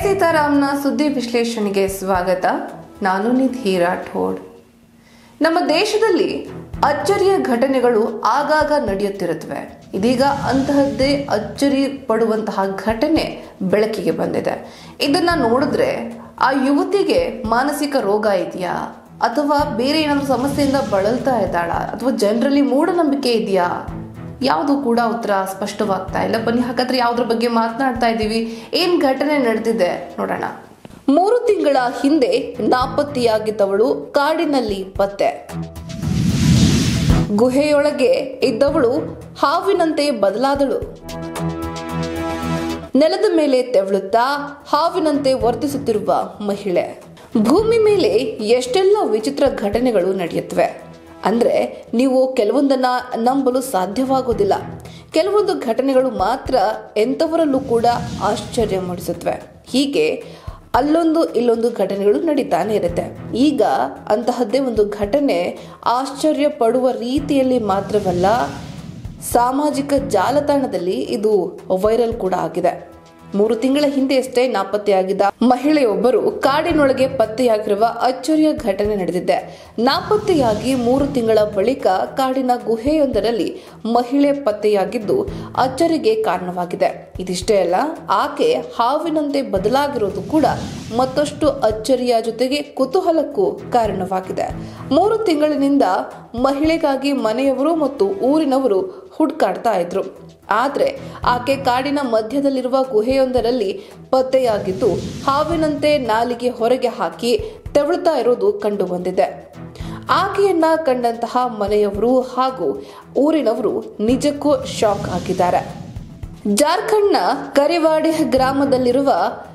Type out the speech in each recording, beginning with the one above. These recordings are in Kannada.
ಸೀತಾರಾಮ್ನ ಸುದ್ದಿ ವಿಶ್ಲೇಷಣೆಗೆ ಸ್ವಾಗತ ನಾನು ನಿಧಿ ರಾಠೋಡ್ ನಮ್ಮ ದೇಶದಲ್ಲಿ ಅಚ್ಚರಿಯ ಘಟನೆಗಳು ಆಗಾಗ ನಡೆಯುತ್ತಿರುತ್ತವೆ ಇದೀಗ ಅಂತಹದ್ದೇ ಅಚ್ಚರಿ ಪಡುವಂತಹ ಘಟನೆ ಬೆಳಕಿಗೆ ಬಂದಿದೆ ಇದನ್ನ ನೋಡಿದ್ರೆ ಆ ಯುವತಿಗೆ ಮಾನಸಿಕ ರೋಗ ಇದೆಯಾ ಅಥವಾ ಬೇರೆ ಏನಾದರೂ ಸಮಸ್ಯೆಯಿಂದ ಬಳಲ್ತಾ ಇದ್ದಾಳ ಅಥವಾ ಜನರಲ್ಲಿ ಮೂಢನಂಬಿಕೆ ಇದೆಯಾ ಯಾವುದು ಕೂಡ ಉತ್ತರ ಸ್ಪಷ್ಟವಾಗ್ತಾ ಇಲ್ಲ ಬನ್ನಿ ಹಾಗಾದ್ರೆ ಯಾವ್ದ್ರ ಬಗ್ಗೆ ಮಾತನಾಡ್ತಾ ಇದ್ದೀವಿ ಏನ್ ಘಟನೆ ನಡೆದಿದೆ ನೋಡೋಣ ಮೂರು ತಿಂಗಳ ಹಿಂದೆ ನಾಪತ್ತೆಯಾಗಿದ್ದವಳು ಕಾಡಿನಲ್ಲಿ ಪತ್ತೆ ಗುಹೆಯೊಳಗೆ ಇದ್ದವಳು ಹಾವಿನಂತೆ ಬದಲಾದಳು ನೆಲದ ಮೇಲೆ ತೆವಳುತ್ತಾ ಹಾವಿನಂತೆ ವರ್ತಿಸುತ್ತಿರುವ ಮಹಿಳೆ ಭೂಮಿ ಮೇಲೆ ಎಷ್ಟೆಲ್ಲ ವಿಚಿತ್ರ ಘಟನೆಗಳು ನಡೆಯುತ್ತವೆ ಅಂದ್ರೆ ನೀವು ಕೆಲವೊಂದನ್ನ ನಂಬಲು ಸಾಧ್ಯವಾಗೋದಿಲ್ಲ ಕೆಲವೊಂದು ಘಟನೆಗಳು ಮಾತ್ರ ಎಂಥವರಲ್ಲೂ ಕೂಡ ಆಶ್ಚರ್ಯ ಮೂಡಿಸುತ್ತವೆ ಹೀಗೆ ಅಲ್ಲೊಂದು ಇಲ್ಲೊಂದು ಘಟನೆಗಳು ನಡೀತಾನೆ ಇರುತ್ತೆ ಈಗ ಅಂತಹದ್ದೇ ಒಂದು ಘಟನೆ ಆಶ್ಚರ್ಯ ಪಡುವ ರೀತಿಯಲ್ಲಿ ಮಾತ್ರವಲ್ಲ ಸಾಮಾಜಿಕ ಜಾಲತಾಣದಲ್ಲಿ ಇದು ವೈರಲ್ ಕೂಡ ಆಗಿದೆ ಮೂರು ತಿಂಗಳ ಹಿಂದೆಯಷ್ಟೇ ನಾಪತ್ತೆಯಾಗಿದ್ದ ಮಹಿಳೆಯೊಬ್ಬರು ಕಾಡಿನೊಳಗೆ ಪತ್ತೆಯಾಗಿರುವ ಅಚ್ಚರಿಯ ಘಟನೆ ನಡೆದಿದೆ ನಾಪತ್ತೆಯಾಗಿ ಮೂರು ತಿಂಗಳ ಬಳಿಕ ಕಾಡಿನ ಗುಹೆಯೊಂದರಲ್ಲಿ ಮಹಿಳೆ ಪತ್ತೆಯಾಗಿದ್ದು ಅಚ್ಚರಿಗೆ ಕಾರಣವಾಗಿದೆ ಇದಿಷ್ಟೇ ಅಲ್ಲ ಆಕೆ ಹಾವಿನಂತೆ ಬದಲಾಗಿರೋದು ಕೂಡ ಮತ್ತಷ್ಟು ಅಚ್ಚರಿಯ ಜೊತೆಗೆ ಕುತೂಹಲಕ್ಕೂ ಕಾರಣವಾಗಿದೆ ಮೂರು ತಿಂಗಳಿನಿಂದ ಮಹಿಳೆಗಾಗಿ ಮನೆಯವರು ಮತ್ತು ಊರಿನವರು ಹುಡುಕಾಡ್ತಾ ಇದ್ರು ಆದ್ರೆ ಆಕೆ ಕಾಡಿನ ಮಧ್ಯದಲ್ಲಿರುವ ಗುಹೆಯೊಂದರಲ್ಲಿ ಪತ್ತೆಯಾಗಿದ್ದು ಹಾವಿನಂತೆ ನಾಲಿಗೆ ಹೊರಗೆ ಹಾಕಿ ತೆವಳುತ್ತಾ ಇರೋದು ಕಂಡು ಬಂದಿದೆ ಆಕೆಯನ್ನ ಕಂಡಂತಹ ಮನೆಯವರು ಹಾಗೂ ಊರಿನವರು ನಿಜಕ್ಕೂ ಶಾಕ್ ಆಗಿದ್ದಾರೆ ಜಾರ್ಖಂಡ್ನ ಕರಿವಾಡಿ ಗ್ರಾಮದಲ್ಲಿರುವ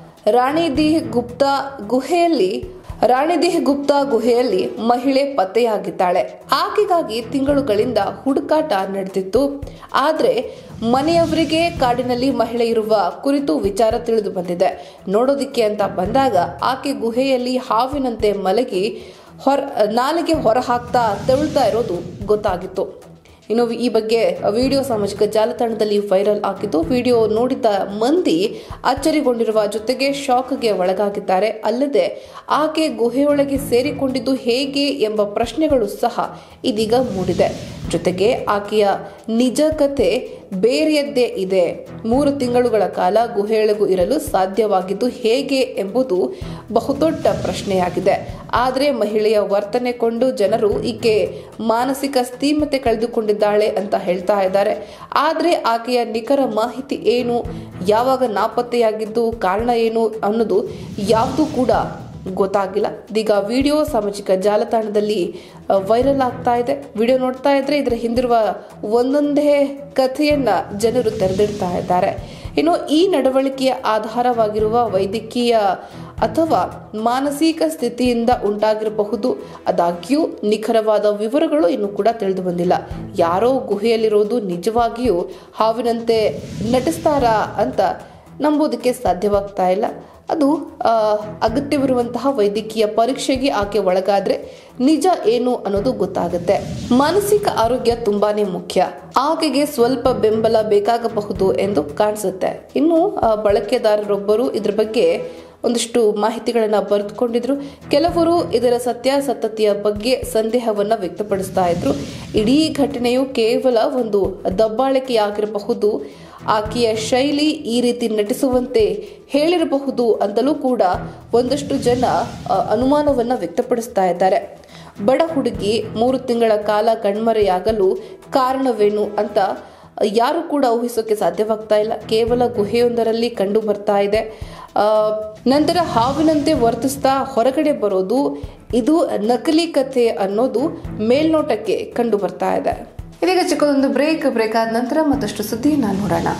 ರಾಣಿದಿಹ್ ಗುಪ್ತಾ ಗುಹೆಯಲ್ಲಿ ರಾಣಿದಿಹ್ ಗುಪ್ತಾ ಗುಹೆಯಲ್ಲಿ ಮಹಿಳೆ ಪತ್ತೆಯಾಗಿದ್ದಾಳೆ ಆಕೆಗಾಗಿ ತಿಂಗಳುಗಳಿಂದ ಹುಡುಕಾಟ ನಡೆದಿತ್ತು ಆದ್ರೆ ಮನೆಯವರಿಗೆ ಕಾಡಿನಲ್ಲಿ ಮಹಿಳೆ ಇರುವ ಕುರಿತು ವಿಚಾರ ತಿಳಿದು ಬಂದಿದೆ ನೋಡೋದಿಕ್ಕೆ ಅಂತ ಬಂದಾಗ ಆಕೆ ಗುಹೆಯಲ್ಲಿ ಹಾವಿನಂತೆ ಮಲಗಿ ಹೊರ ನಾಲಿಗೆ ಹೊರ ಹಾಕ್ತಾ ತೆವಳ್ತಾ ಇರೋದು ಗೊತ್ತಾಗಿತ್ತು ಇನ್ನು ಈ ಬಗ್ಗೆ ವಿಡಿಯೋ ಸಾಮಾಜಿಕ ಜಾಲತಾಣದಲ್ಲಿ ವೈರಲ್ ಆಗಿದ್ದು ವಿಡಿಯೋ ನೋಡಿದ ಮಂದಿ ಅಚ್ಚರಿಗೊಂಡಿರುವ ಜೊತೆಗೆ ಶಾಕ್ಗೆ ಒಳಗಾಗಿದ್ದಾರೆ ಅಲ್ಲದೆ ಆಕೆ ಗುಹೆಯೊಳಗೆ ಸೇರಿಕೊಂಡಿದ್ದು ಹೇಗೆ ಎಂಬ ಪ್ರಶ್ನೆಗಳು ಸಹ ಇದೀಗ ಮೂಡಿದೆ ಜೊತೆಗೆ ಆಕೆಯ ನಿಜ ಕತೆ ಬೇರೆಯದ್ದೇ ಇದೆ ಮೂರು ತಿಂಗಳುಗಳ ಕಾಲ ಗುಹೆಯೊಳಗೂ ಇರಲು ಸಾಧ್ಯವಾಗಿದ್ದು ಹೇಗೆ ಎಂಬುದು ಬಹುದೊಡ್ಡ ಪ್ರಶ್ನೆಯಾಗಿದೆ ಆದರೆ ಮಹಿಳೆಯ ವರ್ತನೆ ಕೊಂಡು ಜನರು ಈಕೆ ಮಾನಸಿಕ ಸ್ಥೀಮತೆ ಕಳೆದುಕೊಂಡಿದ್ದಾಳೆ ಅಂತ ಹೇಳ್ತಾ ಇದ್ದಾರೆ ಆದರೆ ಆಕೆಯ ನಿಖರ ಮಾಹಿತಿ ಏನು ಯಾವಾಗ ನಾಪತ್ತೆಯಾಗಿದ್ದು ಕಾರಣ ಏನು ಅನ್ನೋದು ಯಾವುದೂ ಕೂಡ ಗೊತ್ತಾಗಿಲ್ಲ ಇದೀಗ ವಿಡಿಯೋ ಸಾಮಾಜಿಕ ಜಾಲತಾಣದಲ್ಲಿ ವೈರಲ್ ಆಗ್ತಾ ಇದೆ ವಿಡಿಯೋ ನೋಡ್ತಾ ಇದ್ರೆ ಇದರ ಹಿಂದಿರುವ ಒಂದೊಂದೇ ಕಥೆಯನ್ನ ಜನರು ತೆರೆದಿಡ್ತಾ ಇದ್ದಾರೆ ಇನ್ನು ಈ ನಡವಳಿಕೆಯ ಆಧಾರವಾಗಿರುವ ವೈದ್ಯಕೀಯ ಅಥವಾ ಮಾನಸಿಕ ಸ್ಥಿತಿಯಿಂದ ಉಂಟಾಗಿರಬಹುದು ಆದಾಗ್ಯೂ ನಿಖರವಾದ ವಿವರಗಳು ಇನ್ನೂ ಕೂಡ ತಿಳಿದು ಬಂದಿಲ್ಲ ಯಾರೋ ಗುಹೆಯಲ್ಲಿರೋದು ನಿಜವಾಗಿಯೂ ಹಾವಿನಂತೆ ನಟಿಸ್ತಾರಾ ಅಂತ ನಂಬೋದಕ್ಕೆ ಸಾಧ್ಯವಾಗ್ತಾ ಇಲ್ಲ ಅದು ಆ, ಅಗತ್ಯವಿರುವಂತಹ ವೈದ್ಯಕೀಯ ಪರೀಕ್ಷೆಗೆ ಆಕೆ ಒಳಗಾದ್ರೆ ನಿಜ ಏನು ಅನ್ನೋದು ಗೊತ್ತಾಗುತ್ತೆ ಮಾನಸಿಕ ಆರೋಗ್ಯ ತುಂಬಾನೇ ಮುಖ್ಯ ಆಕೆಗೆ ಸ್ವಲ್ಪ ಬೆಂಬಲ ಬೇಕಾಗಬಹುದು ಎಂದು ಕಾಣಿಸುತ್ತೆ ಇನ್ನು ಆ, ಬಳಕೆದಾರರೊಬ್ಬರು ಇದ್ರ ಬಗ್ಗೆ ಒಂದಿಷ್ಟು ಮಾಹಿತಿಗಳನ್ನ ಬರೆದುಕೊಂಡಿದ್ರು ಕೆಲವರು ಇದರ ಸತ್ಯಾಸತ್ಯತೆಯ ಬಗ್ಗೆ ಸಂದೇಹವನ್ನ ವ್ಯಕ್ತಪಡಿಸ್ತಾ ಇದ್ರು ಇಡೀ ಘಟನೆಯು ಕೇವಲ ಒಂದು ದಬ್ಬಾಳಿಕೆಯಾಗಿರಬಹುದು ಆಕೆಯ ಶೈಲಿ ಈ ರೀತಿ ನಟಿಸುವಂತೆ ಹೇಳಿರಬಹುದು ಅಂತಲೂ ಕೂಡ ಒಂದಷ್ಟು ಜನ ಆ, ಅನುಮಾನವನ್ನ ವ್ಯಕ್ತಪಡಿಸ್ತಾ ಇದ್ದಾರೆ ಬಡ ಹುಡುಗಿ ಮೂರು ತಿಂಗಳ ಕಾಲ ಕಣ್ಮರೆಯಾಗಲು ಕಾರಣವೇನು ಅಂತ ಯಾರು ಕೂಡ ಊಹಿಸೋಕೆ ಸಾಧ್ಯವಾಗ್ತಾ ಇಲ್ಲ ಕೇವಲ ಗುಹೆಯೊಂದರಲ್ಲಿ ಕಂಡು ಬರ್ತಾ ಇದೆ ಆ, ನಂತರ ಹಾವಿನಂತೆ ವರ್ತಿಸ್ತಾ ಹೊರಗಡೆ ಬರೋದು ಇದು ನಕಲಿ ಕಥೆ ಅನ್ನೋದು ಮೇಲ್ನೋಟಕ್ಕೆ ಕಂಡು ಬರ್ತಾ ಇದೆ ಇದೀಗ ಚಿಕ್ಕದೊಂದು ಬ್ರೇಕ್ ಬ್ರೇಕ್ ಆದ ನಂತರ ಮತ್ತಷ್ಟು ಸುದ್ದಿಯನ್ನ ನೋಡೋಣ